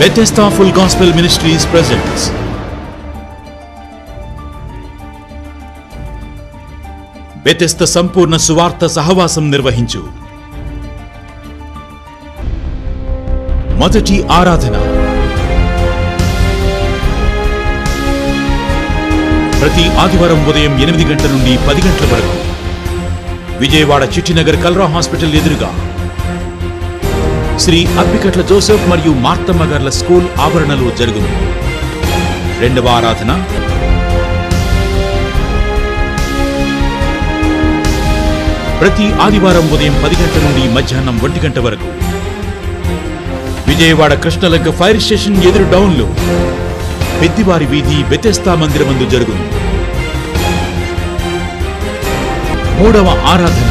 Bethesda Full Gospel Ministries presents Bethesda సంపూర్ణ సువార్త సహవాసం నిర్వహించు మొదటి ఆరాధన ప్రతి ఆదివారం ఉదయం ఎనిమిది గంటల నుండి పది గంటల వరకు విజయవాడ చిట్టినగర్ కల్రా హాస్పిటల్ ఎదురుగా శ్రీ అప్పికట్ల జోసెఫ్ మరియు మార్తమ్మ గార్ల స్కూల్ ఆవరణలో జరుగును రెండవ ఆరాధన ప్రతి ఆదివారం ఉదయం పది గంటల నుండి మధ్యాహ్నం ఒంటి గంట వరకు విజయవాడ కృష్ణలంక ఫైర్ స్టేషన్ ఎదురు డౌన్లో పెద్దివారి వీధి బెతెస్తా మందిరమందు జరుగును మూడవ ఆరాధన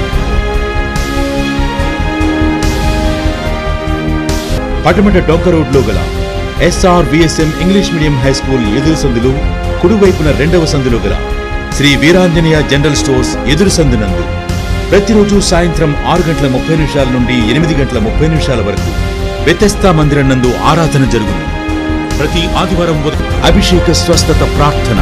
పటమట డొంక రోడ్లో గల SR VSM English medium high school ఎదురు సందులు కుడివైపున రెండవ సందులో గల శ్రీ వీరాంజనేయ జనరల్ స్టోర్స్ ఎదురు సందునందు ప్రతిరోజు సాయంత్రం ఆరు గంటల ముప్పై నిమిషాల నుండి ఎనిమిది గంటల ముప్పై నిమిషాల వరకు వ్యతస్థా మందిరం నందు ఆరాధన జరుగును ప్రతి ఆదివారం ఉదయం అభిషేక స్వస్థత ప్రార్థన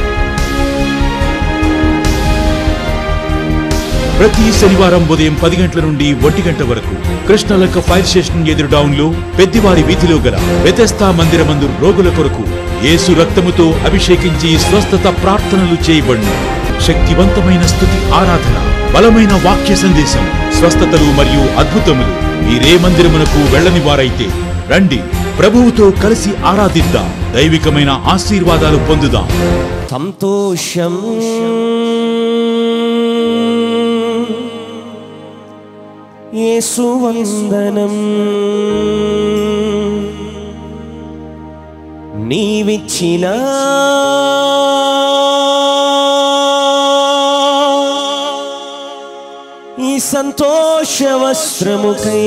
ప్రతి శనివారం ఉదయం పది గంటల నుండి ఒంటి గంట వరకు కృష్ణలంక ఫైర్ స్టేషన్ ఎదురు డౌన్ లో పెద్దివారి వీధిలో గల వ్యతస్థా మందిరమందు రోగుల కొరకు యేసు రక్తముతో అభిషేకించి స్వస్థత ప్రార్థనలు చేయబడును శక్తివంతమైన స్థుతి ఆరాధన బలమైన వాక్య సందేశం స్వస్థతలు మరియు అద్భుతములు మీరే మందిరమునకు వెళ్ళని వారైతే రండి ప్రభువుతో కలిసి ఆరాధిద్దాం దైవికమైన ఆశీర్వాదాలు పొందుదాం సంతోషం యేసువందనం నీవిచ్చిన ఈ సంతోష వస్త్రముకై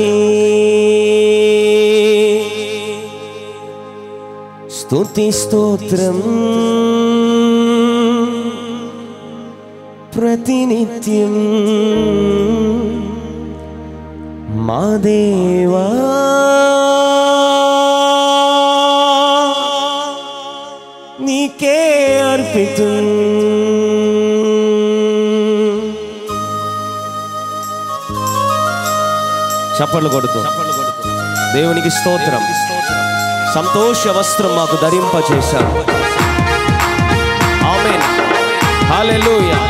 స్తుతి స్తోత్రం ప్రతినిత్యం మా దేవా నీకే అర్పితం చప్పట్లు కొడుతూ దేవునికి స్తోత్రం సంతోష వస్త్రం మాకు ధరింపచేశారు ఆమేన్ హల్లెలూయా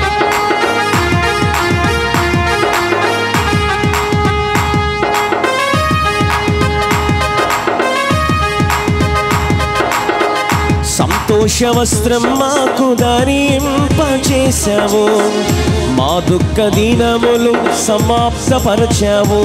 సంతోష వస్త్రం మాకు ధరింపచేశావు మా దుఃఖ దినములు సమాప్తపరచావు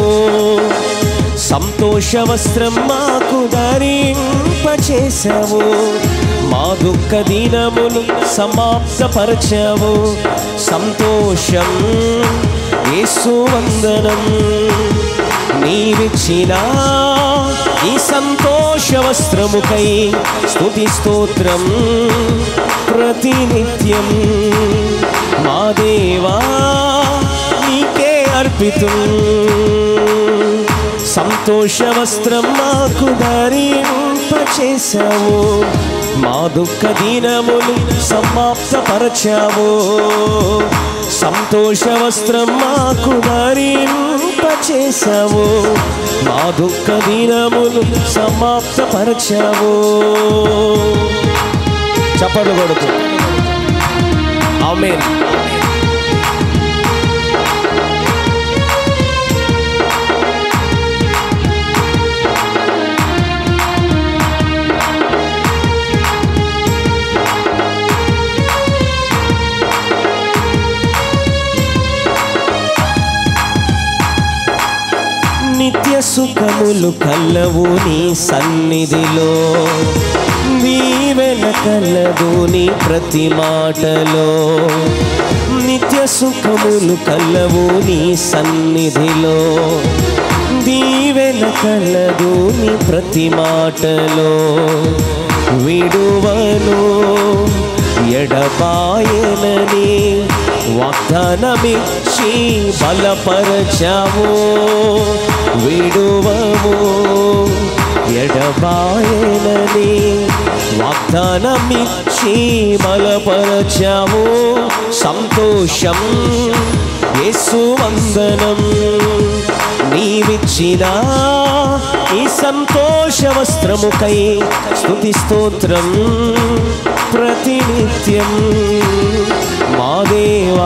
సంతోష వస్త్రం మాకు ధరింపచేశావు మా దుఃఖ దినములు సమాప్తపరచావు సంతోషం యేసు వందనం నీవిచ్చిన ఈ సంతోష వస్త్రముకై స్తుతి స్తోత్రం ప్రతినిత్యం మా దేవా నీకే అర్పితం సంతోష వస్త్రం మాకు ధరింపచేశావు మా దుఃఖ దీనములు సమాప్తపరచావు సంతోష వస్త్రం మాకు ధరింపచేశావు మా దుఃఖ దీనములు సమాప్తపరచావు చప్పట్లు కొడుకు ఆమేన్ నిత్య సుఖములు కలవు నీ సన్నిధిలో దీవెన కలదు నీ ప్రతి మాటలో నిత్య సుఖములు కలవు నీ సన్నిధిలో దీవెన కలదు నీ ప్రతి మాటలో విడువను ఎడబాయనని వాగ్దానమిచ్చి బలపరచావు విడువము ఎడబాయనని వాగ్దానమిచ్చి బలపరచావు సంతోషం యేసు వందనం నీవిచ్చిన ఈ సంతోష వస్త్రముకై స్తుతి స్తోత్రం ప్రతినిత్యం మా దేవా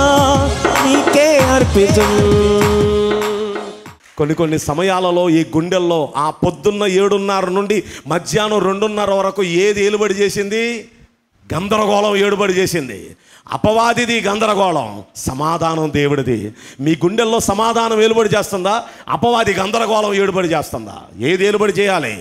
నీకే అర్పితం కొన్ని కొన్ని సమయాలలో ఈ గుండెల్లో ఆ పొద్దున్న ఏడున్నర నుండి మధ్యాహ్నం రెండున్నర వరకు ఏది ఏలుబడి చేసింది గందరగోళం ఏడుబడి చేసింది అపవాదిది గందరగోళం సమాధానం దేవుడిది మీ గుండెల్లో సమాధానం ఏలుబడి చేస్తుందా అపవాది గందరగోళం ఏడుబడి చేస్తుందా ఏది ఏలుబడి చేయాలి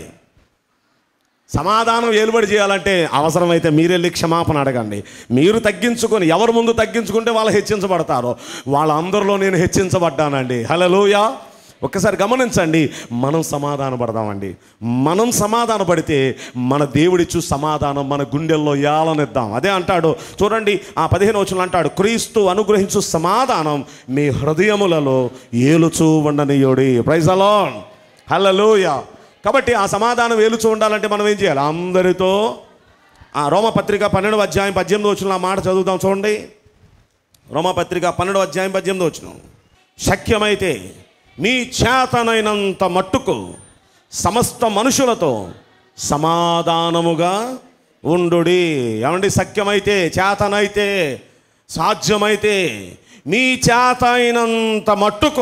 సమాధానం ఏలుబడి చేయాలంటే అవసరమైతే మీరెళ్ళి క్షమాపణ అడగండి మీరు తగ్గించుకొని ఎవరి ముందు తగ్గించుకుంటే వాళ్ళు హెచ్చించబడతారో వాళ్ళందరిలో నేను హెచ్చించబడ్డానండి హలోయా ఒక్కసారి గమనించండి మనం సమాధాన పడదామండి మనం సమాధాన పడితే మన దేవుడిచ్చు సమాధానం మన గుండెల్లో ఏలనిద్దాం అదే అంటాడు చూడండి ఆ పదిహేను వచనం అంటాడు క్రీస్తు అనుగ్రహించు సమాధానం మీ హృదయములలో ఏలుచూ ఉండనియోడి ప్రైజ్ అలాన్ హల్లెలూయా కాబట్టి ఆ సమాధానం వేలుచూ ఉండాలంటే మనం ఏం చేయాలి అందరితో ఆ రోమపత్రిక పన్నెండు అధ్యాయం పద్దెనిమిది వచ్చిన ఆ మాట చదువుదాం చూడండి రోమపత్రిక పన్నెండు అధ్యాయం పద్దెనిమిది వచ్చిన శక్యమైతే మీ చేతనైనంత మట్టుకు సమస్త మనుషులతో సమాధానముగా ఉండుడి ఏమండి సఖ్యమైతే చేతనైతే సాధ్యమైతే మీ చేత అయినంత మట్టుకు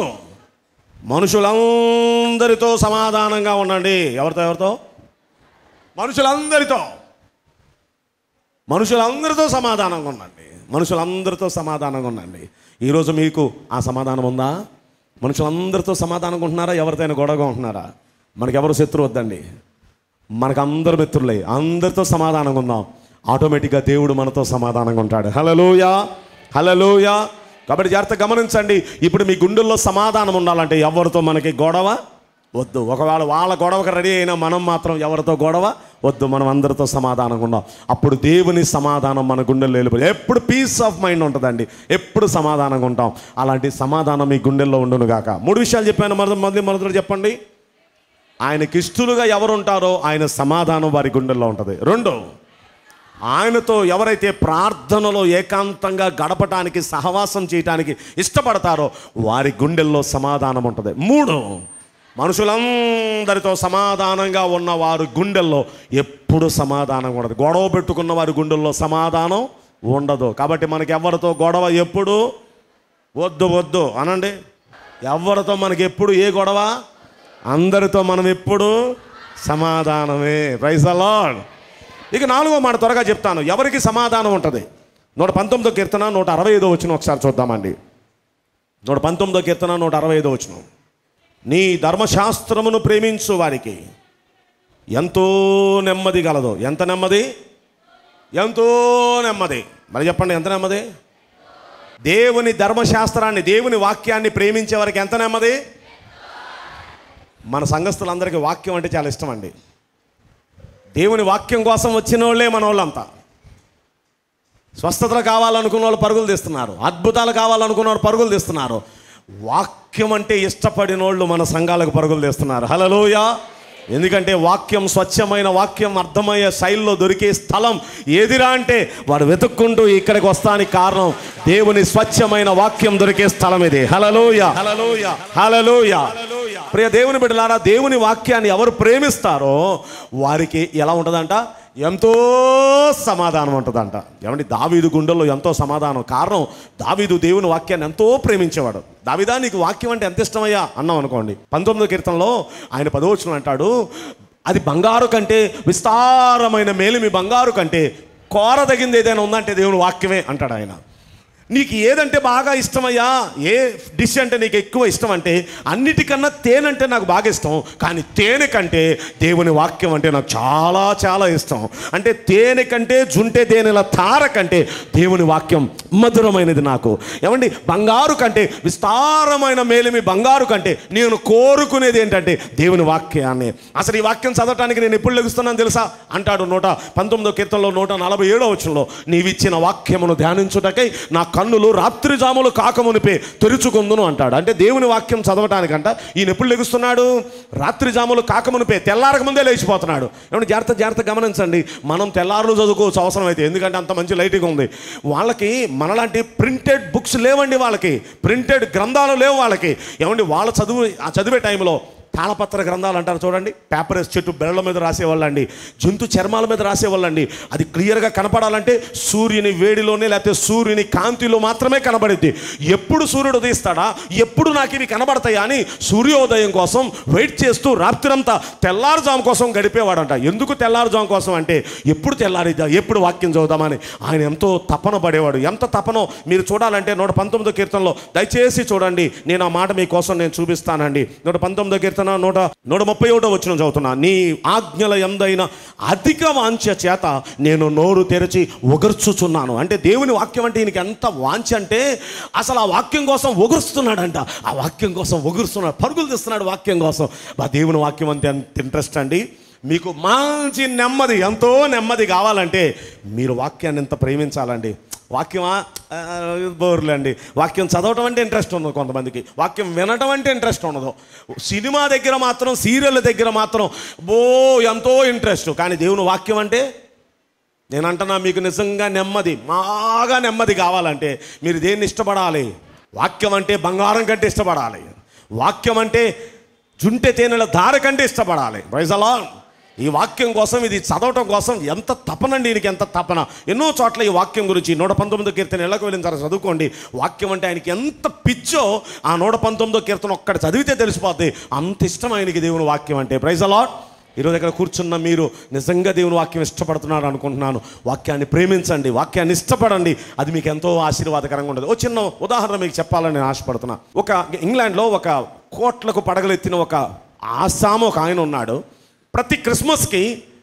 మనుషులందరితో సమాధానంగా ఉండండి ఎవరితో ఎవరితో మనుషులందరితో మనుషులందరితో సమాధానంగా ఉండండి మనుషులందరితో సమాధానంగా ఉండండి ఈరోజు మీకు ఆ సమాధానం ఉందా మనుషులందరితో సమాధానంగా ఉంటున్నారా ఎవరితోనైనా గొడవగా ఉంటున్నారా మనకి ఎవరు శత్రువు వద్దండి మనకు అందరు మిత్రులే అందరితో సమాధానంగా ఉందాం ఆటోమేటిక్గా దేవుడు మనతో సమాధానంగా ఉంటాడు హలలోయా హలలోయా కాబట్టి జాగ్రత్త గమనించండి ఇప్పుడు మీ గుండెల్లో సమాధానం ఉండాలంటే ఎవరితో మనకి గొడవ వద్దు ఒకవేళ వాళ్ళ గొడవకి రెడీ అయినా మనం మాత్రం ఎవరితో గొడవ వద్దు మనం అందరితో సమాధానంగా ఉందాం అప్పుడు దేవుని సమాధానం మన గుండెల్లో వెళ్ళిపోయి ఎప్పుడు పీస్ ఆఫ్ మైండ్ ఉంటుందండి ఎప్పుడు సమాధానంగా ఉంటాం అలాంటి సమాధానం మీ గుండెల్లో ఉండును గాక మూడు విషయాలు చెప్పాను మొదటి మొదటి మొదటి చెప్పండి ఆయనకి ఇష్టలుగా ఎవరు ఉంటారో ఆయన సమాధానం వారి గుండెల్లో ఉంటుంది రెండు ఆయనతో ఎవరైతే ప్రార్థనలో ఏకాంతంగా గడపటానికి సహవాసం చేయటానికి ఇష్టపడతారో వారి గుండెల్లో సమాధానం ఉంటుంది మూడు మనుషులందరితో సమాధానంగా ఉన్న వారి గుండెల్లో ఎప్పుడు సమాధానం ఉండదు గొడవ పెట్టుకున్న వారి గుండెల్లో సమాధానం ఉండదు కాబట్టి మనకి ఎవరితో గొడవ ఎప్పుడు వద్దు వద్దు అనండి ఎవరితో మనకి ఎప్పుడు ఏ గొడవ అందరితో మనం ఎప్పుడు సమాధానమే ప్రైజ్ అలాడ్ ఇక నాలుగో మాట త్వరగా చెప్తాను ఎవరికి సమాధానం ఉంటుంది నూట పంతొమ్మిదో కీర్తన నూట అరవై ఐదో వచ్చిన ఒకసారి చూద్దామండి నూట పంతొమ్మిదో కీర్తన నూట అరవై ఐదో వచ్చిన నీ ధర్మశాస్త్రమును ప్రేమించు వారికి ఎంతో నెమ్మది గలదు ఎంత నెమ్మది ఎంతో నెమ్మది మరి చెప్పండి ఎంత నెమ్మది దేవుని ధర్మశాస్త్రాన్ని దేవుని వాక్యాన్ని ప్రేమించే వారికి ఎంత నెమ్మది మన సంఘస్థులందరికీ వాక్యం అంటే చాలా ఇష్టం అండి దేవుని వాక్యం కోసం వచ్చిన వాళ్ళే మన వాళ్ళంతా స్వస్థతలు కావాలనుకున్న వాళ్ళు పరుగులు తీస్తున్నారు అద్భుతాలు కావాలనుకున్న వాళ్ళు పరుగులు తీస్తున్నారు వాక్యం అంటే ఇష్టపడిన వాళ్ళు మన సంఘాలకు పరుగులు తీస్తున్నారు హలలోయ ఎందుకంటే వాక్యం స్వచ్ఛమైన వాక్యం అర్థమయ్యే శైలిలో దొరికే స్థలం ఏదిరా అంటే వాడు వెతుక్కుంటూ ఇక్కడికి వస్తానికి కారణం దేవుని స్వచ్ఛమైన వాక్యం దొరికే స్థలం ఇది హలలోయ హలలోయ హలలోయ ప్రియ దేవుని బిడ్డలారా దేవుని వాక్యాన్ని ఎవరు ప్రేమిస్తారో వారికి ఎలా ఉంటుందంట ఎంతో సమాధానం ఉంటుందంట ఏమండి దావీదు గుండెల్లో ఎంతో సమాధానం కారణం దావీదు దేవుని వాక్యాన్ని ఎంతో ప్రేమించేవాడు దావిదా నీకు వాక్యం అంటే ఎంత ఇష్టమయ్యా అన్నాం అనుకోండి పంతొమ్మిదో కీర్తనలో ఆయన పదవచనం అంటాడు అది బంగారు కంటే విస్తారమైన మేలిమి బంగారు కంటే కోరదగింది ఏదైనా ఉందంటే దేవుని వాక్యమే అంటాడు ఆయన నీకు ఏదంటే బాగా ఇష్టమయ్యా ఏ డిష్ అంటే నీకు ఎక్కువ ఇష్టం అంటే అన్నిటికన్నా తేనె అంటే నాకు బాగా ఇష్టం కానీ తేనె కంటే దేవుని వాక్యం అంటే నాకు చాలా చాలా ఇష్టం అంటే తేనె కంటే జుంటే తేనెల తార కంటే దేవుని వాక్యం మధురమైనది నాకు ఏమండి బంగారు కంటే విస్తారమైన మేలిమి బంగారు కంటే నేను కోరుకునేది ఏంటంటే దేవుని వాక్యాన్ని అసలు ఈ వాక్యం చదవటానికి నేను ఎప్పుడు లెగుస్తున్నాను తెలుసా అంటాడు నూట పంతొమ్మిదో కీర్తనలో నూట నలభై ఏడో వచ్చంలో నీవిచ్చిన వాక్యమును ధ్యానించుటకై నా కన్నులు రాత్రి జాములు కాకమునిపే తెరుచుకుందును అంటాడు అంటే దేవుని వాక్యం చదవటానికంట ఈయన ఎప్పుడు లెగుస్తున్నాడు రాత్రి జాములు కాకమునిపే తెల్లారక ముందే లేచిపోతున్నాడు ఏమంటే జాగ్రత్త జాగ్రత్త గమనించండి మనం తెల్లారులు చదువుకోవచ్చు అవసరం అయితే ఎందుకంటే అంత మంచి లైటింగ్ ఉంది వాళ్ళకి మనలాంటి ప్రింటెడ్ బుక్స్ లేవండి వాళ్ళకి ప్రింటెడ్ గ్రంథాలు లేవు వాళ్ళకి ఏమండి వాళ్ళ చదువు ఆ చదివే టైంలో తాళపత్ర గ్రంథాలు అంటారు చూడండి పేపర్ వేసి చెట్టు బెరళ్ళ మీద రాసేవాళ్ళండి జంతు చర్మాల మీద రాసేవాళ్ళండి అది క్లియర్గా కనపడాలంటే సూర్యుని వేడిలోనే లేకపోతే సూర్యుని కాంతిలో మాత్రమే కనబడిద్ది ఎప్పుడు సూర్యుడు ఉదయిస్తాడా ఎప్పుడు నాకు ఇవి కనబడతాయా అని సూర్యోదయం కోసం వెయిట్ చేస్తూ రాత్రంతా తెల్లారుజాము కోసం గడిపేవాడంట ఎందుకు తెల్లారుజాము కోసం అంటే ఎప్పుడు తెల్లారిద్దా ఎప్పుడు వాక్యం చదువుదామని ఆయన ఎంతో తపన పడేవాడు ఎంత తపనో మీరు చూడాలంటే నూట పంతొమ్మిదో కీర్తనలో దయచేసి చూడండి నేను ఆ మాట మీకోసం నేను చూపిస్తానండి నూట పంతొమ్మిదో కీర్తన నూట నూట ముప్పై ఒకటో వచ్చిన చదువుతున్నా నీ ఆజ్ఞల ఎందైన అధిక వాంఛ చేత నేను నోరు తెరిచి ఒగర్చుచున్నాను అంటే దేవుని వాక్యం అంటే ఈయనకి ఎంత వాంఛ అంటే అసలు ఆ వాక్యం కోసం ఒగురుస్తున్నాడంట ఆ వాక్యం కోసం ఒగురుస్తున్నాడు పరుగులు తీస్తున్నాడు వాక్యం కోసం ఆ దేవుని వాక్యం అంటే ఎంత ఇంట్రెస్ట్ అండి మీకు మంచి నెమ్మది ఎంతో నెమ్మది కావాలంటే మీరు వాక్యాన్ని ఎంత ప్రేమించాలండి వాక్యమా ఆ, బోర్లు అండి వాక్యం చదవటం అంటే ఇంట్రెస్ట్ ఉండదు కొంతమందికి వాక్యం వినటం అంటే ఇంట్రెస్ట్ ఉండదు సినిమా దగ్గర మాత్రం సీరియల్ దగ్గర మాత్రం బో ఎంతో ఇంట్రెస్ట్ కానీ దేవుని వాక్యం అంటే నేను అంటున్నా మీకు నిజంగా నెమ్మది బాగా నెమ్మది కావాలంటే మీరు దేన్ని ఇష్టపడాలి వాక్యం అంటే బంగారం కంటే ఇష్టపడాలి వాక్యం అంటే జుంటె తేనెల ధార కంటే ఇష్టపడాలి వైజలా ఈ వాక్యం కోసం ఇది చదవటం కోసం ఎంత తపనండి దీనికి ఎంత తపన ఎన్నో చోట్ల ఈ వాక్యం గురించి నూట పంతొమ్మిదో కీర్తన ఎళ్ళకు వెళ్ళిన తర్వాత చదువుకోండి వాక్యం అంటే ఆయనకి ఎంత పిచ్చో ఆ నూట పంతొమ్మిదో కీర్తన ఒక్కటి చదివితే తెలిసిపోద్ది అంత ఇష్టం ఆయనకి దేవుని వాక్యం అంటే ప్రైజ్ అలాట్ ఈరోజు దగ్గర కూర్చున్న మీరు నిజంగా దేవుని వాక్యం ఇష్టపడుతున్నారు అనుకుంటున్నాను వాక్యాన్ని ప్రేమించండి వాక్యాన్ని ఇష్టపడండి అది మీకు ఎంతో ఆశీర్వాదకరంగా ఉండదు ఓ చిన్న ఉదాహరణ మీకు చెప్పాలని నేను ఆశపడుతున్నా ఒక ఇంగ్లాండ్లో ఒక కోట్లకు పడగలెత్తిన ఒక ఆసాము ఒక ఆయన ఉన్నాడు ప్రతి క్రిస్మస్కి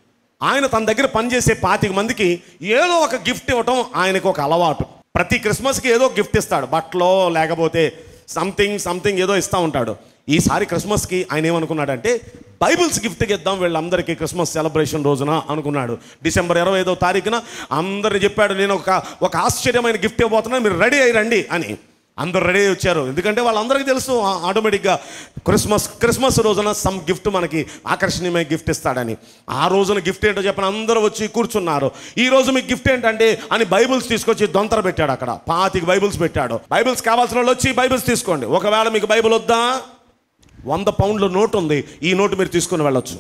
ఆయన తన దగ్గర పనిచేసే పాతిక మందికి ఏదో ఒక గిఫ్ట్ ఇవ్వటం ఆయనకు ఒక అలవాటు ప్రతి క్రిస్మస్కి ఏదో గిఫ్ట్ ఇస్తాడు బట్టలో లేకపోతే సంథింగ్ సంథింగ్ ఏదో ఇస్తూ ఉంటాడు ఈసారి క్రిస్మస్కి ఆయన ఏమనుకున్నాడంటే బైబిల్స్ గిఫ్ట్కి ఇద్దాం వీళ్ళందరికీ క్రిస్మస్ సెలబ్రేషన్ రోజున అనుకున్నాడు డిసెంబర్ ఇరవై ఐదో తారీఖున అందరిని చెప్పాడు నేను ఒక ఒక ఆశ్చర్యమైన గిఫ్ట్ ఇవ్వబోతున్నాను మీరు రెడీ అయ్యి రండి అని అందరు రెడీ అయ్యి వచ్చారు ఎందుకంటే వాళ్ళందరికీ తెలుసు ఆ- ఆటోమేటిక్గా క్రిస్మస్ క్రిస్మస్ రోజున సమ్ గిఫ్ట్ మనకి ఆకర్షణీయమైన గిఫ్ట్ ఇస్తాడని ఆ రోజున గిఫ్ట్ ఏంటో చెప్పని అందరూ వచ్చి కూర్చున్నారు ఈ రోజు మీకు గిఫ్ట్ ఏంటంటే అని బైబిల్స్ తీసుకొచ్చి దొంతర పెట్టాడు అక్కడ పాతికి బైబిల్స్ పెట్టాడు బైబిల్స్ కావాల్సిన వాళ్ళు వచ్చి బైబిల్స్ తీసుకోండి ఒకవేళ మీకు బైబిల్ వద్దా వంద పౌండ్ల నోటు ఉంది ఈ నోటు మీరు తీసుకుని వెళ్ళొచ్చు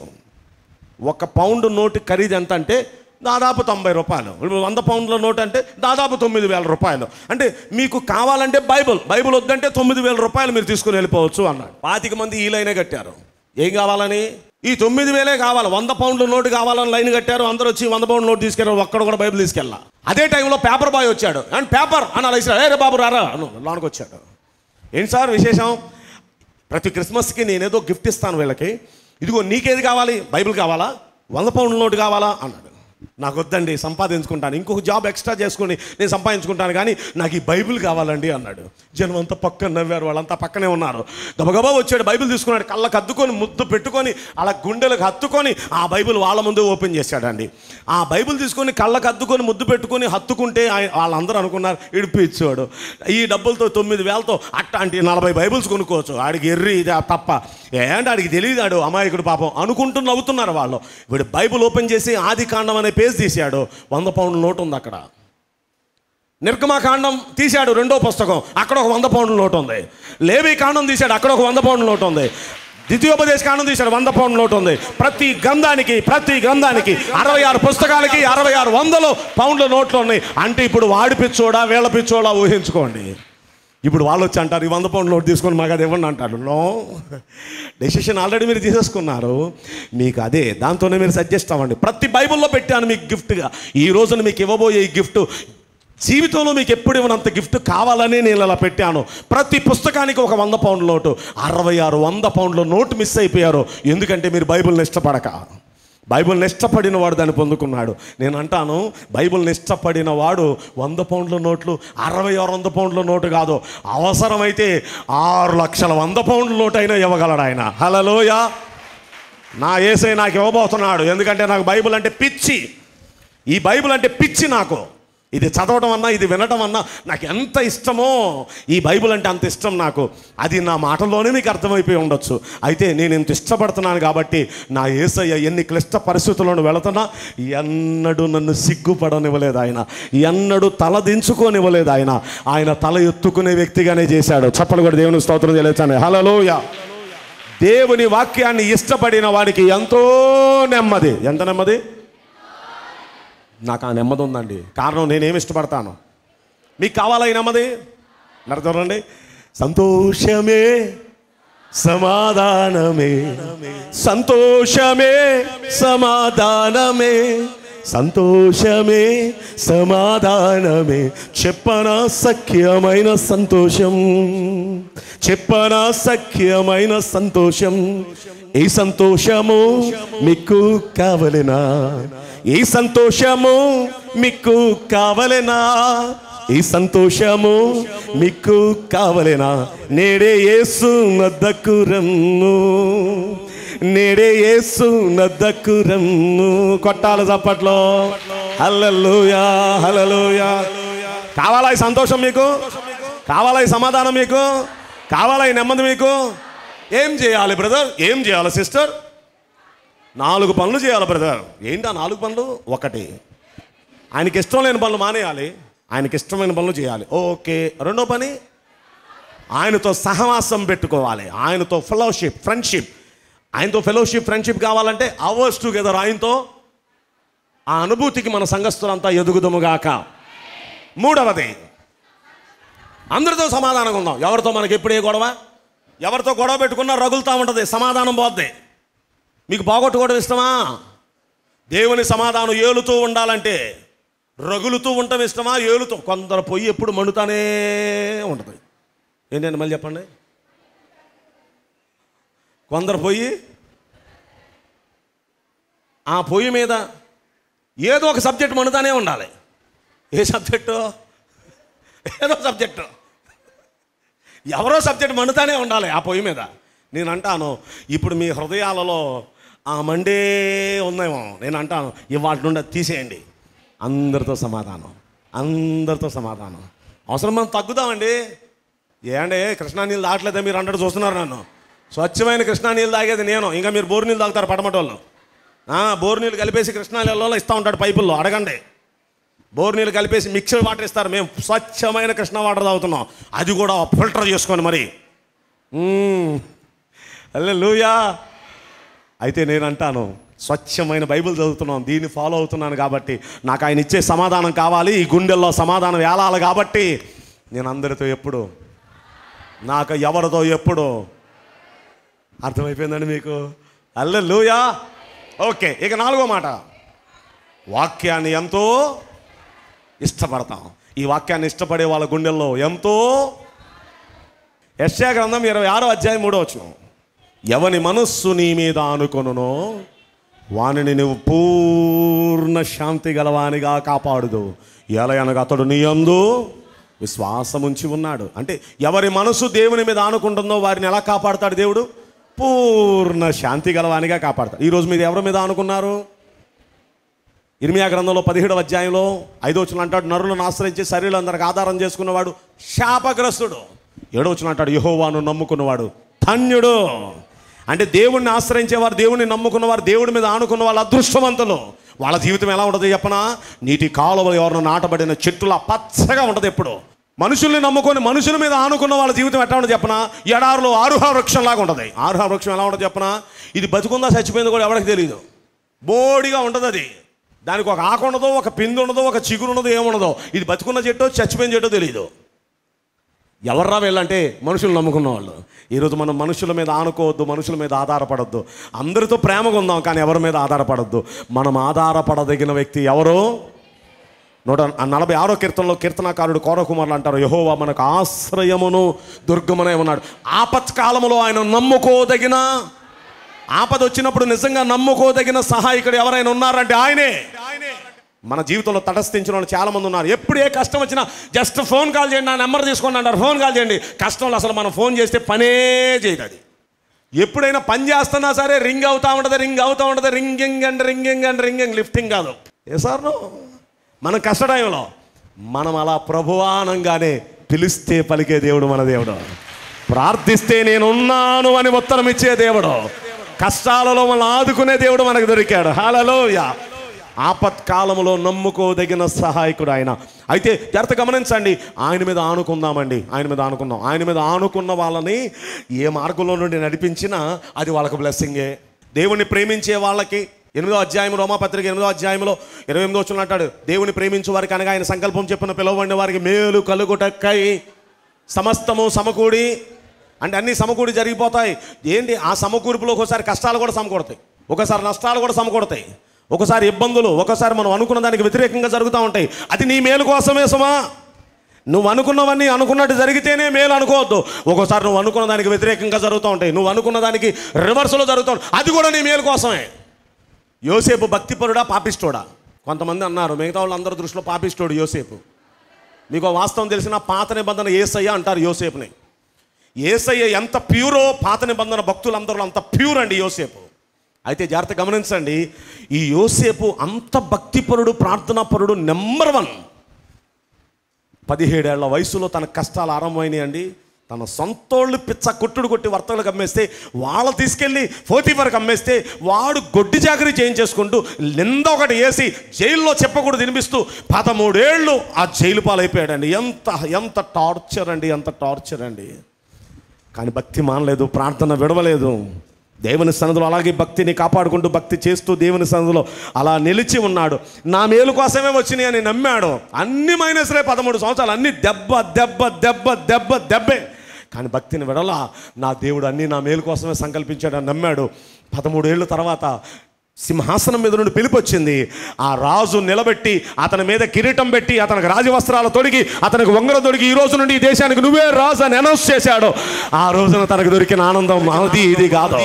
ఒక పౌండ్ నోటు ఖరీదు ఎంత అంటే దాదాపు తొంభై రూపాయలు ఇప్పుడు వంద పౌండ్ల నోట్ అంటే దాదాపు తొమ్మిది వేల రూపాయలు అంటే మీకు కావాలంటే బైబిల్ బైబిల్ వద్దంటే తొమ్మిది వేల రూపాయలు మీరు తీసుకుని వెళ్ళిపోవచ్చు అన్నాడు పాతిక మంది ఈ లైనే కట్టారు ఏం కావాలని ఈ తొమ్మిది వేలే కావాలి వంద పౌండ్ల నోటు కావాలని లైన్ కట్టారు అందరూ వచ్చి వంద పౌండ్ నోటు తీసుకెళ్ళారు ఒక్కడ కూడా బైబిల్ తీసుకెళ్ళా అదే టైంలో పేపర్ బాయ్ వచ్చాడు అండ్ పేపర్ అన్న ఇస్తాడు ఏ రే బాబు రారా అను లోనికి వచ్చాడు ఏంటి సార్ విశేషం ప్రతి క్రిస్మస్కి నేనేదో గిఫ్ట్ ఇస్తాను వీళ్ళకి ఇదిగో నీకేది కావాలి బైబిల్ కావాలా వంద పౌండ్ల నోటు కావాలా అన్నాడు నాకు వద్దండి సంపాదించుకుంటాను ఇంకొక జాబ్ ఎక్స్ట్రా చేసుకొని నేను సంపాదించుకుంటాను కానీ నాకు ఈ బైబిల్ కావాలండి అన్నాడు జనం అంతా పక్కన నవ్వారు వాళ్ళంతా పక్కనే ఉన్నారు గబగబా వచ్చాడు బైబిల్ తీసుకున్నాడు కళ్ళకు అద్దుకొని ముద్దు పెట్టుకొని అలా గుండెలకు హత్తుకొని ఆ బైబిల్ వాళ్ళ ముందు ఓపెన్ చేశాడండి ఆ బైబిల్ తీసుకొని కళ్ళకు అద్దుకొని ముద్దు పెట్టుకొని హత్తుకుంటే ఆయ- వాళ్ళందరూ అనుకున్నారు ఇడిపించాడు ఈ డబ్బులతో తొమ్మిది వేలతో అట్లాంటి నలభై బైబిల్స్ కొనుక్కోవచ్చు ఆడికి ఎర్రి ఇది తప్ప ఏంటి ఆడికి తెలియదు ఆడు అమాయకుడు పాపం అనుకుంటూ నవ్వుతున్నారు వాళ్ళు వీడు బైబిల్ ఓపెన్ చేసి ఆది కాండం అనే పేజ్ తీశాడు వంద పౌండ్ల నోటు ఉంది అక్కడ నిర్గమాకాండం తీశాడు రెండో పుస్తకం అక్కడ ఒక వంద పౌండ్ల నోటు ఉంది లేవి కాండం తీశాడు అక్కడ ఒక వంద పౌండ్ల నోటు ఉంది ద్వితీయోపదేశ కాండం తీశాడు వంద పౌండ్ల నోటు ఉంది ప్రతి గ్రంథానికి ప్రతి గ్రంథానికి అరవై ఆరు పుస్తకాలకి అరవై ఆరు వందలు పౌండ్ల నోట్లు ఉన్నాయి అంటే ఇప్పుడు వాడి పిచ్చోడా వీళ్ళ పిచ్చోడా ఊహించుకోండి ఇప్పుడు వాళ్ళు వచ్చి అంటారు ఈ వంద పౌండ్ నోట్ తీసుకొని మాకు అది ఇవ్వండి అంటారు నో డెసిషన్ ఆల్రెడీ మీరు తీసేసుకున్నారు మీకు అదే దాంతోనే మీరు సజెస్ట్ అవ్వండి ప్రతి బైబిల్లో పెట్టాను మీకు గిఫ్ట్గా ఈ రోజున మీకు ఇవ్వబోయే ఈ గిఫ్ట్ జీవితంలో మీకు ఎప్పుడు ఇవ్వనంత గిఫ్ట్ కావాలని నేను అలా పెట్టాను ప్రతి పుస్తకానికి ఒక వంద పౌండ్ల నోటు అరవై ఆరు వంద పౌండ్ల నోటు మిస్ అయిపోయారు ఎందుకంటే మీరు బైబిల్ని ఇష్టపడక బైబిల్ని ఇష్టపడిన వాడు దాన్ని పొందుకున్నాడు నేను అంటాను బైబిల్ని ఇష్టపడిన వాడు వంద పౌండ్ల నోట్లు అరవై ఆరు వంద పౌండ్ల నోటు కాదు అవసరమైతే ఆరు లక్షల వంద పౌండ్ల నోటు అయినా ఇవ్వగలడు ఆయన హలలోయ నా ఏసై నాకు ఇవ్వబోతున్నాడు ఎందుకంటే నాకు బైబిల్ అంటే పిచ్చి ఈ బైబిల్ అంటే పిచ్చి నాకు ఇది చదవడం అన్నా ఇది వినడం అన్నా నాకు ఎంత ఇష్టమో ఈ బైబిల్ అంటే అంత ఇష్టం నాకు అది నా మాటల్లోనే మీకు అర్థమైపోయి ఉండొచ్చు అయితే నేను ఇంత ఇష్టపడుతున్నాను కాబట్టి నా ఏసయ్య ఎన్ని క్లిష్ట పరిస్థితులను వెళుతున్నా ఎన్నడూ నన్ను సిగ్గుపడనివ్వలేదు ఆయన ఎన్నడూ తల దించుకోనివ్వలేదు ఆయన ఆయన తల ఎత్తుకునే వ్యక్తిగానే చేశాడు చప్పలు కూడా దేవుని స్తోత్రం చేయలేచాను హలోయ దేవుని వాక్యాన్ని ఇష్టపడిన వాడికి ఎంతో నెమ్మది ఎంత నెమ్మది నాకు ఆ నెమ్మది ఉందండి కారణం నేనేమి ఇష్టపడతాను మీకు కావాలా ఈ నెమ్మది మరి చూడండి సంతోషమే సమాధానమే సంతోషమే సమాధానమే సంతోషమే సమాధానమే చెప్పన సఖ్యమైన సంతోషం చెప్పన సఖ్యమైన సంతోషం ఈ సంతోషము మీకు కావలెనా ఈ సంతోషము మీకు కావలెనా ఈ సంతోషము మీకు కావలెనా నేడే యేసు నద్దకు రమ్ము నేడే యేసు నద్దకు రమ్ము కొట్టాల చప్పట్లో హల్లెలూయా హల్లెలూయా కావాలా ఈ సంతోషం మీకు కావాలా ఈ సమాధానం మీకు కావాలా ఈ నెమ్మది మీకు ఏం చేయాలి బ్రదర్ ఏం చేయాలి సిస్టర్ నాలుగు పనులు చేయాలి బ్రదర్ ఏంటి ఆ నాలుగు పనులు ఒకటి ఆయనకి ఇష్టం లేని పనులు మానేయాలి ఆయనకి ఇష్టమైన పనులు చేయాలి ఓకే రెండో పని ఆయనతో సహవాసం పెట్టుకోవాలి ఆయనతో ఫెలోషిప్ ఫ్రెండ్షిప్ ఆయనతో ఫెలోషిప్ ఫ్రెండ్షిప్ కావాలంటే అవర్స్ టుగెదర్ ఆయనతో ఆ అనుభూతికి మన సంఘస్థులంతా ఎదుగుదముగాక మూడవది అందరితో సమాధానంగా ఉందాం ఎవరితో మనకి ఎప్పుడు ఏ గొడవ ఎవరితో గొడవ పెట్టుకున్నా రగులుతూ ఉంటుంది సమాధానం పోద్ది మీకు బాగొట్టుకోవడం ఇష్టమా దేవుని సమాధానం ఏలుతూ ఉండాలంటే రగులుతూ ఉండటం ఇష్టమా ఏలుతూ కొందరు పొయ్యి ఎప్పుడు మండుతానే ఉంటుంది ఏంటండి మళ్ళీ చెప్పండి కొందరు పొయ్యి ఆ పొయ్యి మీద ఏదో ఒక సబ్జెక్ట్ మండుతానే ఉండాలి ఏ సబ్జెక్టు ఏదో సబ్జెక్టు ఎవరో సబ్జెక్ట్ మండుతానే ఉండాలి ఆ పొయ్యి మీద నేను అంటాను ఇప్పుడు మీ హృదయాలలో ఆ మండే ఉందేమో నేను అంటాను ఇవాటి నుండి అది తీసేయండి అందరితో సమాధానం అందరితో సమాధానం అవసరం మనం తగ్గుదామండి ఏండి కృష్ణా నీళ్ళు తాగట్లేదా మీరు అంటాడు చూస్తున్నారు నన్ను స్వచ్ఛమైన కృష్ణా నీళ్ళు తాగేది నేను ఇంకా మీరు బోరు నీళ్ళు తాగుతారు పడమటోళ్ళు ఆ, బోరు నీళ్ళు కలిపేసి కృష్ణా నీళ్ళలో ఇస్తూ ఉంటాడు పైపుల్లో అడగండి బోర్ నీళ్ళు కలిపేసి మిక్సర్ వాటర్ ఇస్తారు మేము స్వచ్ఛమైన కృష్ణ వాటర్ తాగుతున్నాం అది కూడా ఫిల్టర్ చేసుకొని మరి అల్లే లూయా అయితే నేను అంటాను స్వచ్ఛమైన బైబిల్ చదువుతున్నాం దీన్ని ఫాలో అవుతున్నాను కాబట్టి నాకు ఆయన ఇచ్చే సమాధానం కావాలి ఈ గుండెల్లో సమాధానం వేలాలి కాబట్టి నేను అందరితో ఎప్పుడు నాకు ఎవరితో ఎప్పుడు అర్థమైపోయిందండి మీకు అల్లే లూయా ఓకే ఇక నాలుగో మాట వాక్యాన్ని ఎంతో ఇష్టపడతాం ఈ వాక్యాన్ని ఇష్టపడే వాళ్ళ గుండెల్లో ఎంతో యశ్యా గ్రంథం ఇరవై ఆరో అధ్యాయం మూడో వచ్చిన ఎవని మనస్సు నీ మీద ఆనుకొనునో వానిని నువ్వు పూర్ణ శాంతి గలవానిగా కాపాడుదు ఎలా అనగా అతడు నీ యందు విశ్వాసం ఉంచి ఉన్నాడు అంటే ఎవరి మనసు దేవుని మీద ఆనుకుంటుందో వారిని ఎలా కాపాడుతాడు దేవుడు పూర్ణ శాంతి గలవానిగా కాపాడతాడు ఈరోజు మీరు ఎవరి మీద ఆనుకున్నారు ఇర్మియా గ్రంథంలో పదిహేడవ అధ్యాయంలో ఐదో వచ్చిన అంటాడు నరులను ఆశ్రయించి శరీరాలందరికి ఆధారం చేసుకున్నవాడు శాపగ్రస్తుడు ఏడో వచ్చిన అంటాడు యహోవాను నమ్ముకున్నవాడు ధన్యుడు అంటే దేవుణ్ణి ఆశ్రయించేవారు దేవుణ్ణి నమ్ముకున్నవారు దేవుడి మీద ఆనుకున్న వాళ్ళు అదృష్టవంతులు వాళ్ళ జీవితం ఎలా ఉంటుంది చెప్పనా నీటి కాలువలు ఎవరినో నాటబడిన చెట్టులా పచ్చగా ఉంటుంది ఎప్పుడు మనుషుల్ని నమ్ముకొని మనుషుల మీద ఆనుకున్న వాళ్ళ జీవితం ఎట్లా ఉంటుంది చెప్పనా ఎడారిలో ఆరుహ వృక్షంలాగా ఉంటుంది ఆరుహ వృక్షం ఎలా ఉంటుంది చెప్పనా ఇది బతుకుందా చచ్చిపోయిందో కూడా ఎవరికి తెలియదు బోడిగా ఉంటుంది అది దానికి ఒక ఆకు ఉండదు ఒక పిండి ఉండదు ఒక చిగురు ఉండదు ఏముండదు ఇది బతుకున్న చెట్టో చచ్చిపోయిన చెట్టో తెలియదు ఎవర్రా వీళ్ళంటే మనుషులు నమ్ముకున్న వాళ్ళు ఈరోజు మనం మనుషుల మీద ఆనుకోవద్దు మనుషుల మీద ఆధారపడద్దు అందరితో ప్రేమగా ఉందాం కానీ ఎవరి మీద ఆధారపడద్దు మనం ఆధారపడదగిన వ్యక్తి ఎవరు నూట నలభై ఆరో కీర్తనలో కీర్తనాకారుడు కౌరకుమారులు అంటారు యహోవా మనకు ఆశ్రయమును దుర్గమనే ఉన్నాడు ఆపత్కాలములో ఆయన నమ్ముకోదగిన ఆపద వచ్చినప్పుడు నిజంగా నమ్ముకోదగిన సహాయకుడు ఎవరైనా ఉన్నారంటే ఆయనే మన జీవితంలో తటస్థించిన వాళ్ళు చాలా మంది ఉన్నారు ఎప్పుడు ఏ కష్టం వచ్చినా జస్ట్ ఫోన్ కాల్ చేయండి నా నెంబర్ తీసుకోండి అంటారు ఫోన్ కాల్ చేయండి కష్టంలో అసలు మనం ఫోన్ చేస్తే పనే చేయదు అది ఎప్పుడైనా పని చేస్తున్నా సరే రింగ్ అవుతా ఉంటుంది రింగ్ అవుతా ఉంటుంది ringing and ringing and ringing lifting కాదు ఏ సార్ మనం కష్ట టైంలో మనం అలా ప్రభువానంగానే పిలిస్తే పలికే దేవుడు మన దేవుడు ప్రార్థిస్తే నేనున్నాను అని ఉత్తరం ఇచ్చే దేవుడు కష్టాలలో మనం ఆదుకునే దేవుడు మనకు దొరికాడు హాలలోయ ఆపత్కాలంలో నమ్ముకోదగిన సహాయకుడు ఆయన అయితే జాగ్రత్త గమనించండి ఆయన మీద ఆనుకుందామండి ఆయన మీద ఆనుకుందాం ఆయన మీద ఆనుకున్న వాళ్ళని ఏ మార్గంలో నుండి నడిపించినా అది వాళ్ళకు బ్లెస్సింగే దేవుణ్ణి ప్రేమించే వాళ్ళకి ఎనిమిదో అధ్యాయం రోమాపత్రిక ఎనిమిదో అధ్యాయంలో ఇరవై ఎనిమిదో వచ్చిన అంటాడు దేవుని ప్రేమించు వారికి అనగా ఆయన సంకల్పం చెప్పిన పిలువబడిన వారికి మేలు కలుగుటక్కై సమస్తము సమకూడి అంటే అన్ని సమకూడి జరిగిపోతాయి ఏంటి ఆ సమకూర్పులో ఒకసారి కష్టాలు కూడా సమకూడతాయి ఒకసారి నష్టాలు కూడా సమకూడతాయి ఒకసారి ఇబ్బందులు ఒకసారి మనం అనుకున్న దానికి వ్యతిరేకంగా జరుగుతూ ఉంటాయి అది నీ మేలు కోసమే సుమా నువ్వు అనుకున్నవన్నీ అనుకున్నట్టు జరిగితేనే మేలు అనుకోవద్దు ఒక్కోసారి నువ్వు అనుకున్న దానికి వ్యతిరేకంగా జరుగుతూ ఉంటాయి నువ్వు అనుకున్న దానికి రివర్స్లో జరుగుతూ ఉంటాయి. అది కూడా నీ మేలు కోసమే యోసేపు భక్తిపరుడా పాపిస్తోడా కొంతమంది అన్నారు మిగతా వాళ్ళందరి దృష్టిలో పాపిస్తోడు యోసేపు మీకు ఆ వాస్తవం తెలిసిన పాత నిబంధన ఏసయ్య అంటారు యోసేపుని ఏసయ్య ఎంత ప్యూరో పాత నిబంధన భక్తులందరూ అంత ప్యూర్ అండి యోసేపు అయితే జాగ్రత్త గమనించండి ఈ యోసేపు అంత భక్తిపరుడు ప్రార్థనాపరుడు నెంబర్ వన్ పదిహేడేళ్ల వయసులో తన కష్టాలు ఆరంభమైనాయండి తన సొంతోళ్ళు పిచ్చ కొట్టుడు కొట్టి వర్తకులకు అమ్మేస్తే వాళ్ళు తీసుకెళ్ళి ఫోర్టీఫర్కి అమ్మేస్తే వాడు గొడ్డి చాకరీ చేయించేసుకుంటూ నింద ఒకటి వేసి జైల్లో చెప్పకూడదు వినిపిస్తూ పదమూడేళ్ళు ఆ జైలు పాలైపోయాడండి ఎంత ఎంత టార్చర్ అండి ఎంత టార్చర్ అండి కానీ భక్తి మానలేదు ప్రార్థన విడవలేదు దేవుని సన్నిధిలో అలాగే భక్తిని కాపాడుకుంటూ భక్తి చేస్తూ దేవుని సన్నిధిలో అలా నిలిచి ఉన్నాడు నా మేలు కోసమే వచ్చినాయి అని నమ్మాడు అన్ని మైనస్లే పదమూడు సంవత్సరాలు అన్ని దెబ్బ దెబ్బ దెబ్బ దెబ్బ దెబ్బే కానీ భక్తిని విడలా నా దేవుడు అన్ని నా మేలు కోసమే సంకల్పించాడని నమ్మాడు పదమూడేళ్ళ తర్వాత సింహాసనం మీద నుండి పిలుపు వచ్చింది ఆ రాజు నిలబెట్టి అతని మీద కిరీటం పెట్టి అతనికి రాజవస్త్రాలు తొడిగి అతనికి వంగర తొడిగి ఈ రోజు నుండి ఈ దేశానికి నువ్వే రాజు అని అనౌన్స్ చేశాడు ఆ రోజున తనకు దొరికిన ఆనందం అది ఇది కాదు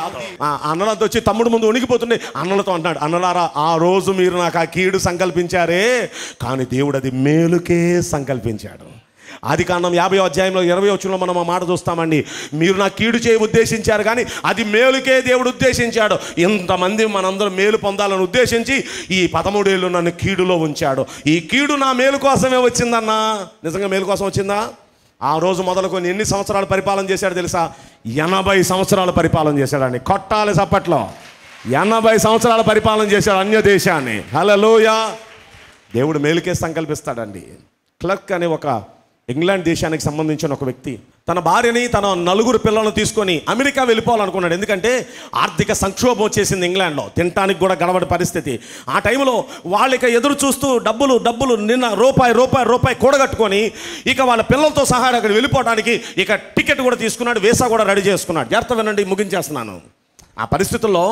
ఆ అన్నలతో వచ్చి తమ్ముడు ముందు ఉనికిపోతుండే అన్నలతో అంటున్నాడు అన్నలారా ఆ రోజు మీరు నాకు ఆ కీడు సంకల్పించారే కానీ దేవుడు అది మేలుకే సంకల్పించాడు ఆది కాండం యాభై అధ్యాయంలో ఇరవై వచ్చిన మనం ఆ మాట చూస్తామండి మీరు నా కీడు చేయ ఉద్దేశించారు కానీ అది మేలుకే దేవుడు ఉద్దేశించాడు ఇంతమంది మనందరం మేలు పొందాలని ఉద్దేశించి ఈ పదమూడేళ్ళు నన్ను కీడులో ఉంచాడు ఈ కీడు నా మేలు కోసమే వచ్చిందన్నా నిజంగా మేలు కోసం వచ్చిందా ఆ రోజు మొదలుకొని ఎన్ని సంవత్సరాలు పరిపాలన చేశాడు తెలుసా ఎనభై సంవత్సరాలు పరిపాలన చేశాడండి కొట్టాలి సప్పట్లో ఎనభై సంవత్సరాల పరిపాలన చేశాడు అన్య దేశాన్ని హలోయ దేవుడు మేలుకే సంకల్పిస్తాడండి క్లర్క్ అనే ఒక ఇంగ్లాండ్ దేశానికి సంబంధించిన ఒక వ్యక్తి తన భార్యని తన నలుగురు పిల్లలను తీసుకొని అమెరికా వెళ్ళిపోవాలనుకున్నాడు ఎందుకంటే ఆర్థిక సంక్షోభం వచ్చేసింది ఇంగ్లాండ్లో తినటానికి కూడా గడవడి పరిస్థితి ఆ టైంలో వాళ్ళు ఇక ఎదురు చూస్తూ డబ్బులు డబ్బులు నిన్న రూపాయి రూపాయి రూపాయి కూడగట్టుకొని ఇక వాళ్ళ పిల్లలతో సహా అక్కడ వెళ్ళిపోవడానికి ఇక టికెట్ కూడా తీసుకున్నాడు వీసా కూడా రెడీ చేసుకున్నాడు జాగ్రత్త వినండి ముగించేస్తున్నాను ఆ పరిస్థితుల్లో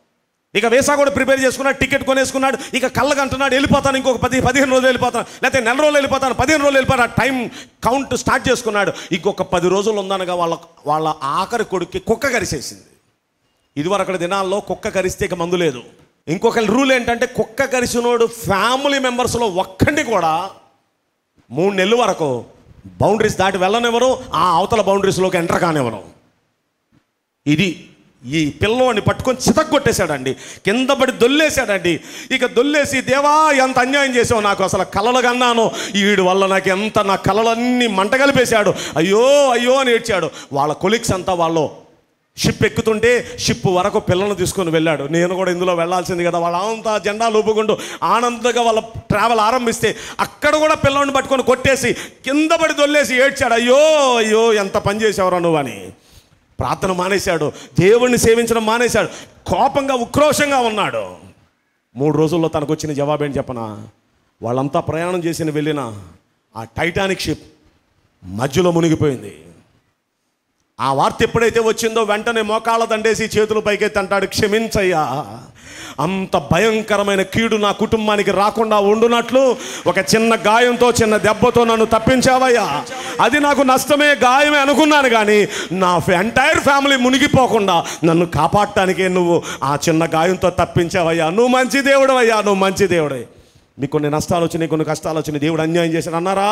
ఇక వేసా కూడా ప్రిపేర్ చేసుకున్నాడు టికెట్ కొనేసుకున్నాడు ఇక కళ్ళకి అంటున్నాడు వెళ్ళిపోతాను ఇంకొక పది పదిహేను రోజులు వెళ్ళిపోతాను లేకపోతే నెల రోజులు వెళ్ళిపోతాను పదిహేను రోజులు వెళ్ళిపోతాను టైం కౌంట్ స్టార్ట్ చేసుకున్నాడు ఇంకొక పది రోజులు ఉందనగా వాళ్ళ వాళ్ళ ఆఖరి కొడుక్కి కుక్క కరిసేసింది ఇదివరకటి దినాల్లో కుక్క కరిస్తే ఇక మందు లేదు ఇంకొక రూల్ ఏంటంటే కుక్క కరిసినోడు ఫ్యామిలీ మెంబర్స్లో ఒక్కడిని కూడా మూడు నెలల వరకు బౌండరీస్ దాటి వెళ్ళనివ్వరు ఆ అవతల బౌండరీస్లోకి ఎంటర్ కానివ్వరు ఇది ఈ పిల్లోని పట్టుకొని చితగ్గొట్టేశాడండి కింద పడి దొల్లేశాడండి ఇక దొల్లేసి దేవా ఎంత అన్యాయం చేసావు నాకు అసలు కలలు కన్నాను వీడి వల్ల నాకు ఎంత నా కలలన్నీ మంట కలిపేశాడు అయ్యో అయ్యో అని ఏడ్చాడు వాళ్ళ కొలిక్స్ అంతా వాళ్ళు షిప్ ఎక్కుతుంటే షిప్ వరకు పిల్లల్ని తీసుకొని వెళ్ళాడు నేను కూడా ఇందులో వెళ్ళాల్సింది కదా వాళ్ళంతా జెండా ఊపుకుంటూ ఆనందంగా వాళ్ళ ట్రావెల్ ఆరంభిస్తే అక్కడ కూడా పిల్లల్ని పట్టుకొని కొట్టేసి కింద పడి దొల్లేసి ఏడ్చాడు అయ్యో అయ్యో ఎంత పని చేసావురా నువ్వు అని ప్రార్థన మానేశాడు దేవుణ్ణి సేవించడం మానేశాడు కోపంగా ఉక్రోషంగా ఉన్నాడు మూడు రోజుల్లో తనకు వచ్చిన జవాబేంటి చెప్పనా వాళ్ళంతా ప్రయాణం చేసిన వెళ్ళిన ఆ టైటానిక్ షిప్ మధ్యలో మునిగిపోయింది ఆ వార్త ఎప్పుడైతే వచ్చిందో వెంటనే మోకాళ్ళ దండేసి చేతులు పైకెత్తి అంటాడు క్షమించయ్యా అంత భయంకరమైన కీడు నా కుటుంబానికి రాకుండా ఉండునట్లు ఒక చిన్న గాయంతో చిన్న దెబ్బతో నన్ను తప్పించావయ్యా అది నాకు నష్టమే గాయమే అనుకున్నాను కానీ నా ఎంటైర్ ఫ్యామిలీ మునిగిపోకుండా నన్ను కాపాడటానికే నువ్వు ఆ చిన్న గాయంతో తప్పించావయ్యా నువ్వు మంచి దేవుడు అయ్యా నువ్వు మంచి దేవుడే మీకు కొన్ని నష్టాలు వచ్చినాయి కొన్ని కష్టాలు వచ్చినాయి దేవుడు అన్యాయం చేశాడు అన్నారా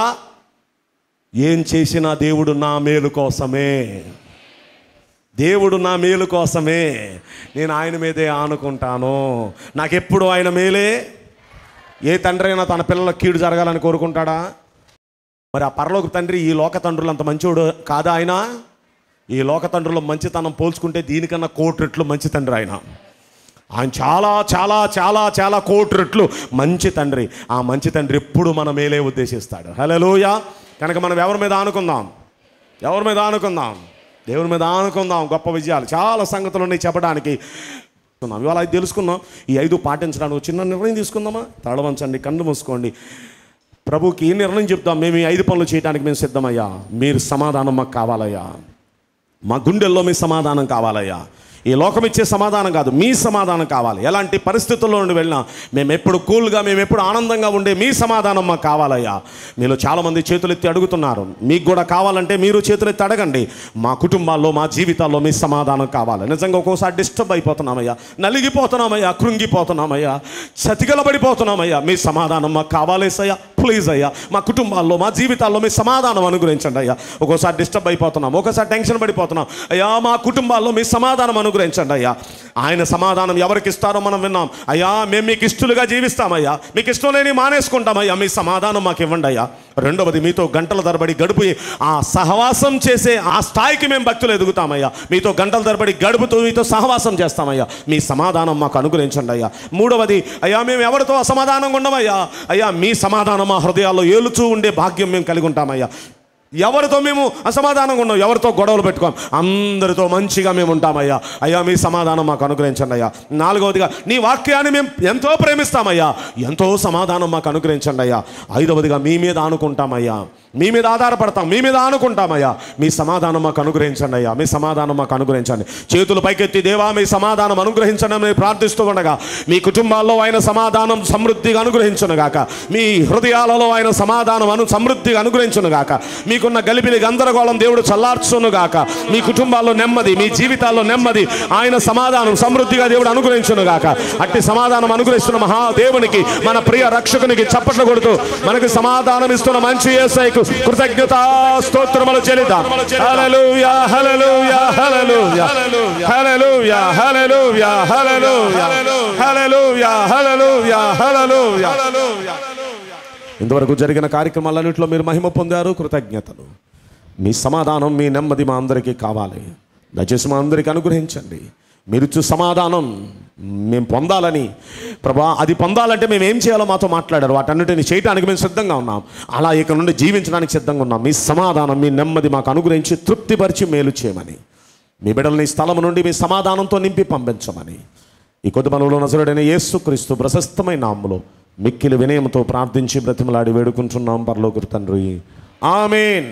ఏం చేసినా దేవుడు నా మేలు కోసమే దేవుడు నా మేలు కోసమే నేను ఆయన మీదే ఆనుకుంటాను నాకెప్పుడు ఆయన మేలే ఏ తండ్రి అయినా తన పిల్లలకు కీడు జరగాలని కోరుకుంటాడా మరి ఆ పరలోక తండ్రి ఈ లోక తండ్రులు అంత మంచోడు కాదా ఆయన ఈ లోక తండ్రుల మంచితనం పోల్చుకుంటే దీనికన్నా కోటి రెట్లు మంచి తండ్రి ఆయన ఆయన చాలా చాలా చాలా చాలా కోటి రెట్లు మంచి తండ్రి ఆ మంచి తండ్రి ఎప్పుడు మన మేలే ఉద్దేశిస్తాడు హలోయ కనుక మనం ఎవరి మీద ఆనుకుందాం ఎవరి మీద ఆనుకుందాం దేవుని మీద ఆనుకుందాం గొప్ప విజయాలు చాలా సంగతులు ఉన్నాయి చెప్పడానికి ఉన్నాం. ఇవాళ అది తెలుసుకుందాం ఈ ఐదు పాటించడానికి ఒక చిన్న నిర్ణయం తీసుకుందామా తడవంచండి కళ్ళు మూసుకోండి ప్రభుకి ఈ నిర్ణయం చెప్తాం మేము ఈ ఐదు పనులు చేయడానికి మేము సిద్ధమయ్యా మీరు సమాధానం మాకు కావాలయ్యా మా గుండెల్లో మీ సమాధానం కావాలయ్యా ఈ లోకం ఇచ్చే సమాధానం కాదు మీ సమాధానం కావాలి ఎలాంటి పరిస్థితుల్లో నుండి వెళ్ళినా మేము ఎప్పుడు కూల్గా మేము ఎప్పుడు ఆనందంగా ఉండే మీ సమాధానం మాకు కావాలయ్యా మీలో చాలామంది చేతులెత్తి అడుగుతున్నారు మీకు కూడా కావాలంటే మీరు చేతులెత్తి అడగండి మా కుటుంబాల్లో మా జీవితాల్లో మీ సమాధానం కావాలి నిజంగా ఒక్కోసారి డిస్టర్బ్ అయిపోతున్నామయ్యా నలిగిపోతున్నామయ్యా కృంగిపోతున్నామయ్యా చతికిలబడిపోతున్నామయ్యా మీ సమాధానం మాకు కావాలేసయ్యా ప్లీజ్ అయ్యా మా కుటుంబాల్లో మా జీవితాల్లో మీ సమాధానం అనుగ్రహించండి అయ్యా ఒక్కోసారి డిస్టర్బ్ అయిపోతున్నాం ఒకసారి టెన్షన్ పడిపోతున్నాం అయ్యా మా కుటుంబాల్లో మీ సమాధానం అనుగ్రహించండి అయ్యా ఆయన సమాధానం ఎవరికి ఇస్తారో మనం విన్నాం అయ్యా మేము మీకు ఇష్టలుగా జీవిస్తామయ్యా మీకు ఇష్టం లేని మానేసుకుంటామయ్యా మీ సమాధానం మాకు ఇవ్వండి అయ్యా రెండవది మీతో గంటల తరబడి గడుపు ఆ సహవాసం చేసే ఆ స్థాయికి మేము భక్తులు ఎదుగుతామయ్యా మీతో గంటల తరబడి గడుపుతూ మీతో సహవాసం చేస్తామయ్యా మీ సమాధానం మాకు అనుగ్రహించండి అయ్యా మూడవది అయ్యా మేము ఎవరితో అసమాధానంగా ఉండమయ్యా అయ్యా మీ సమాధానం మా హృదయాల్లో ఏలుచూ ఉండే భాగ్యం మేము కలిగి ఉంటామయ్యా ఎవరితో మేము అసమాధానంగా ఉన్నాం ఎవరితో గొడవలు పెట్టుకోం అందరితో మంచిగా మేము ఉంటామయ్యా అయ్యా మీ సమాధానం మాకు అనుగ్రహించండి అయ్యా నాలుగవదిగా నీ వాక్యాన్ని మేము ఎంతో ప్రేమిస్తామయ్యా ఎంతో సమాధానం మాకు అనుగ్రహించండి అయ్యా ఐదవదిగా మీ మీద ఆనుకుంటామయ్యా మీ మీద ఆధారపడతాం మీ మీద ఆనుకుంటామయ్యా మీ సమాధానం మాకు అనుగ్రహించండి అయ్యా మీ సమాధానం మాకు అనుగ్రహించండి చేతులు పైకెత్తి దేవా మీ సమాధానం అనుగ్రహించండి అని ప్రార్థిస్తూ ఉండగా మీ కుటుంబాల్లో ఆయన సమాధానం సమృద్ధిగా అనుగ్రహించునుగాక మీ హృదయాలలో ఆయన సమాధానం అను సమృద్ధిగా అనుగ్రహించునుగాక మీకున్న గలిబిలి గందరగోళం దేవుడు చల్లార్చునుగాక మీ కుటుంబాల్లో నెమ్మది మీ జీవితాల్లో నెమ్మది ఆయన సమాధానం సమృద్ధిగా దేవుడు అనుగ్రహించునుగాక అట్టి సమాధానం అనుగ్రహిస్తున్న మహాదేవునికి మన ప్రియ రక్షకునికి చప్పట్లు కొడుతూ మనకి సమాధానం ఇస్తున్న మంచి యేసయ్యకు కృతజ్ఞత స్తోత్రములు చెల్లిద్దాం హల్లెలూయా హల్లెలూయా హల్లెలూయా హల్లెలూయా హల్లెలూయా హల్లెలూయా హల్లెలూయా హల్లెలూయా హల్లెలూయా ఇంతవరకు జరిగిన కార్యక్రమాలన్నింటిలో మీరు మహిమ పొందారు కృతజ్ఞతలు మీ సమాధానం మీ నెమ్మది మా అందరికీ కావాలి దయచేసి మా అందరికీ అనుగ్రహించండి మీరు ఇచ్చే సమాధానం మేము పొందాలని ప్రభా అది పొందాలంటే మేము ఏం చేయాలో మాతో మాట్లాడారు వాటన్నిటిని చేయడానికి మేము సిద్ధంగా ఉన్నాం అలా ఇక నుండి జీవించడానికి సిద్ధంగా ఉన్నాం మీ సమాధానం మీ నెమ్మది మాకు అనుగ్రహించి తృప్తిపరిచి మేలు చేయమని మీ బిడ్డలని ఈ స్థలం నుండి మీ సమాధానంతో నింపి పంపించమని ఈ కొద్ది మనలో నజరుడైన యేసు క్రీస్తు ప్రశస్తమైన నామములో మిక్కిలి వినయంతో ప్రార్థించి బ్రతిమలాడి వేడుకుంటున్నాం పరలోకురు తండ్రి ఆమెన్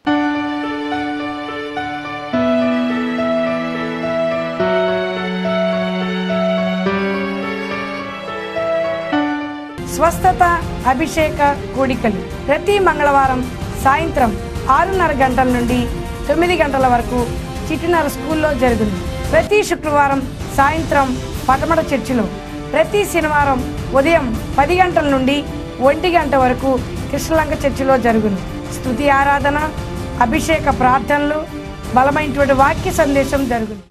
స్వస్థత అభిషేక కూడికలు ప్రతి మంగళవారం సాయంత్రం ఆరున్నర గంటల నుండి తొమ్మిది గంటల వరకు చిటినర స్కూల్లో జరుగును ప్రతి శుక్రవారం సాయంత్రం పటమట చర్చిలో ప్రతి శనివారం ఉదయం పది గంటల నుండి ఒంటి గంట వరకు కృష్ణలంక చర్చిలో జరుగును స్తుతి ఆరాధన అభిషేక ప్రార్థనలు బలమైనటువంటి వాక్య సందేశం జరుగును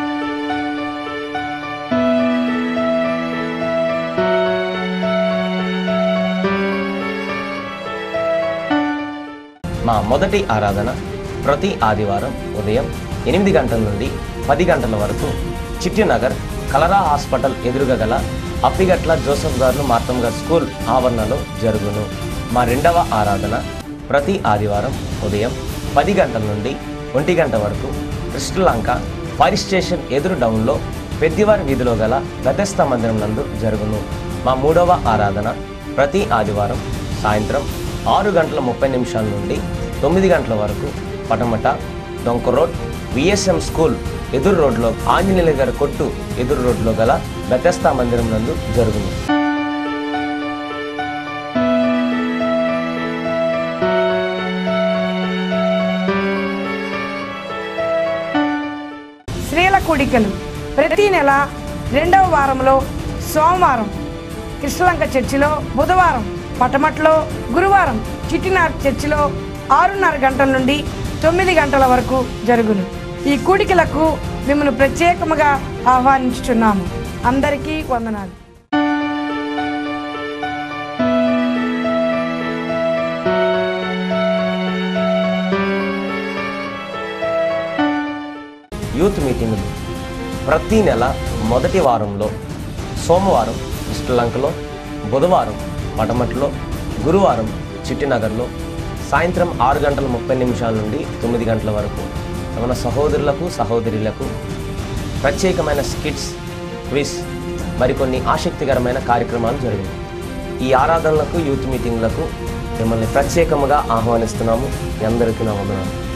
మా మొదటి ఆరాధన ప్రతి ఆదివారం ఉదయం ఎనిమిది గంటల నుండి పది గంటల వరకు చిట్టినగర్ కలరా హాస్పిటల్ ఎదురుగా గల అప్పిగట్ల జోసఫ్ గారు మార్తం గారు స్కూల్ ఆవరణలో జరుగును మా రెండవ ఆరాధన ప్రతి ఆదివారం ఉదయం పది గంటల నుండి ఒంటి గంట వరకు కృష్ణలంక ఫైర్ స్టేషన్ ఎదురు డౌన్లో పెద్దివారి వీధిలో గల గతస్థ మందిరం నందు జరుగును మా మూడవ ఆరాధన ప్రతి ఆదివారం సాయంత్రం ఆరు గంటల ముప్పై నిమిషాల నుండి తొమ్మిది గంటల వరకు పటమట డొంక రోడ్ విఎస్ఎం స్కూల్ ఎదురు రోడ్లో ఆంజనేయుల గారి కొట్టు ఎదురు రోడ్లో గల బెతస్తా మందిరం నందు జరుగును స్త్రీల కూడికలు ప్రతి నెల రెండవ వారంలో సోమవారం కృష్ణలంక చర్చిలో బుధవారం పటమట్లో గురువారం చిట్టినార్ చర్చిలో ఆరున్నర గంటల నుండి తొమ్మిది గంటల వరకు జరుగును ఈ కూడికలకు మిమ్మల్ని ప్రత్యేకముగా ఆహ్వానించుచున్నాము అందరికీ వందనాలు యూత్ మీటింగులు ప్రతి నెల మొదటి వారంలో సోమవారం శ్రీలంకలో బుధవారం పటమట్లో గురువారం చిట్టినగర్లో సాయంత్రం ఆరు గంటల ముప్పై నిమిషాల నుండి తొమ్మిది గంటల వరకు మన సహోదరులకు సహోదరులకు ప్రత్యేకమైన స్కిట్స్ క్విజ్ మరికొన్ని ఆసక్తికరమైన కార్యక్రమాలు జరిగాయి ఈ ఆరాధనలకు యూత్ మీటింగ్లకు మిమ్మల్ని ప్రత్యేకముగా ఆహ్వానిస్తున్నాము మీ అందరికీ నా వందనాలు